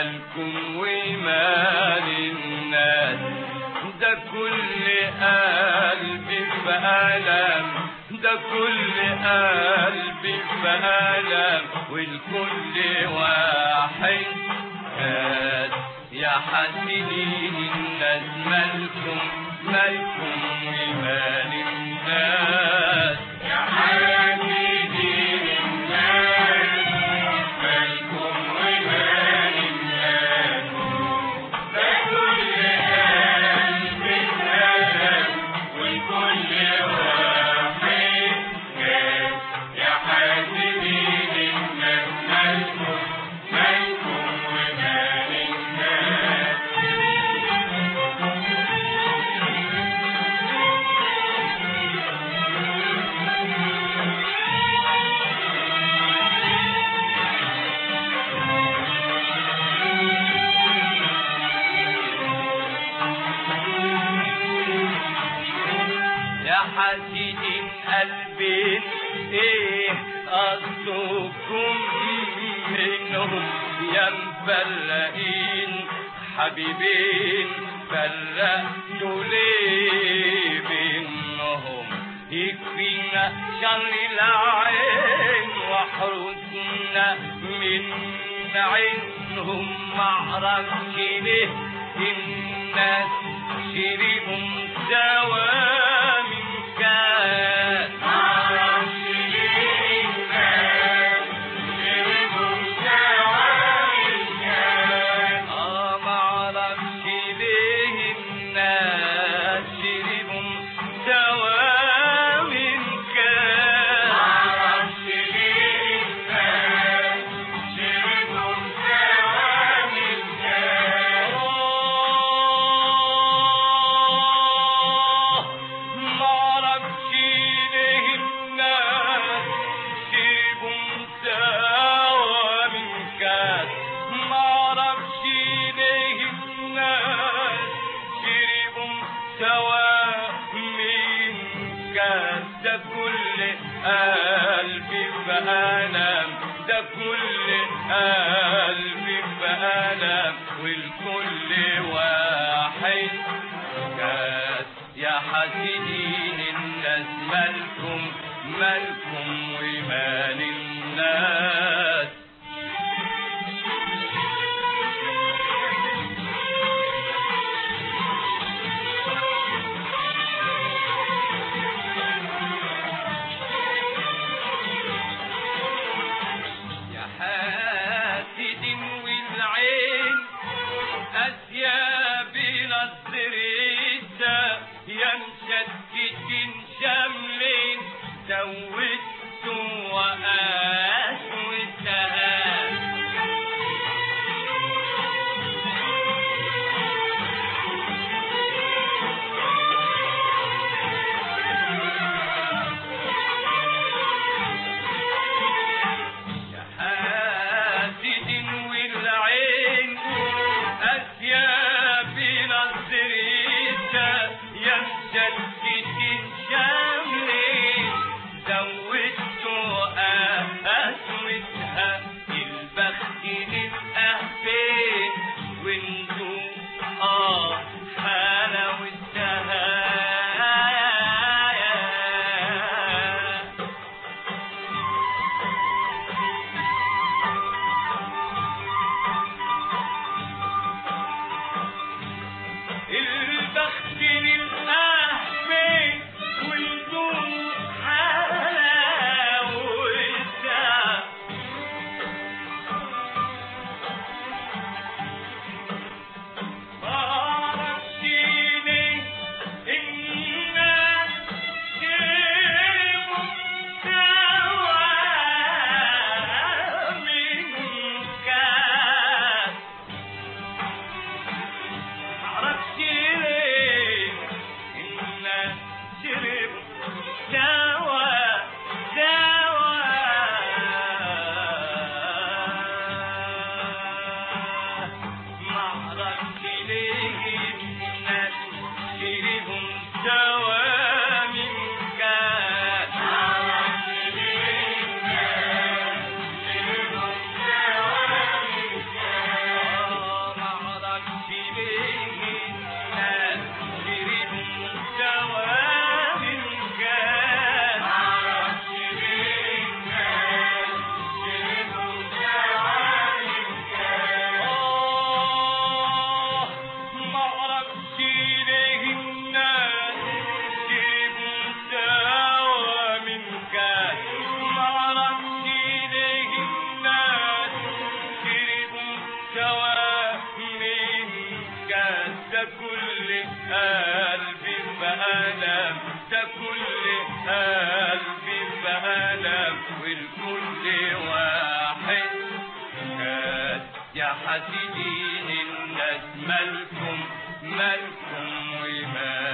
مالكم ومال الناس ده كل قلبي في ألم ده كل قلبي في ألم والكل واحد كاس يا حاسدين الناس مالكم مالكم ومال الناس يا حاسدين الناس مالكم ومال الناس ده كل قلب اتهدم والكل واحد كاس يا حاسدين الناس مالكم مالكم ومال الناس يا حاسدين قلبين ايه قصدكم منهم يا مفلقين حبيبين فرقتوا ليه بينهم يكفينا شر العين واحرسنا من عينهم معرفش ليه الناس شربهم سوا من كاس معرفش ليه الناس شربهم سوا من كاس اه معرفش ليه الناس شربهم سوا من كاس معرفش ليه الناس شربهم سوا من كاس معرفش ليه الناس شربهم سوا من كاس معرفش ليه الناس شربهم سوا من كاس ده كل قلبي في ألم ده كل قلبي في ألم والكل واحد كاس يا حاسدين الناس مالكم مالكم ومال الناس يا حاسدين سوا من كان ده كل قلبي بألم ده كل قلبي بألم والكل واحد كان يا حسيدين الناس مالكم مالكم ومالكم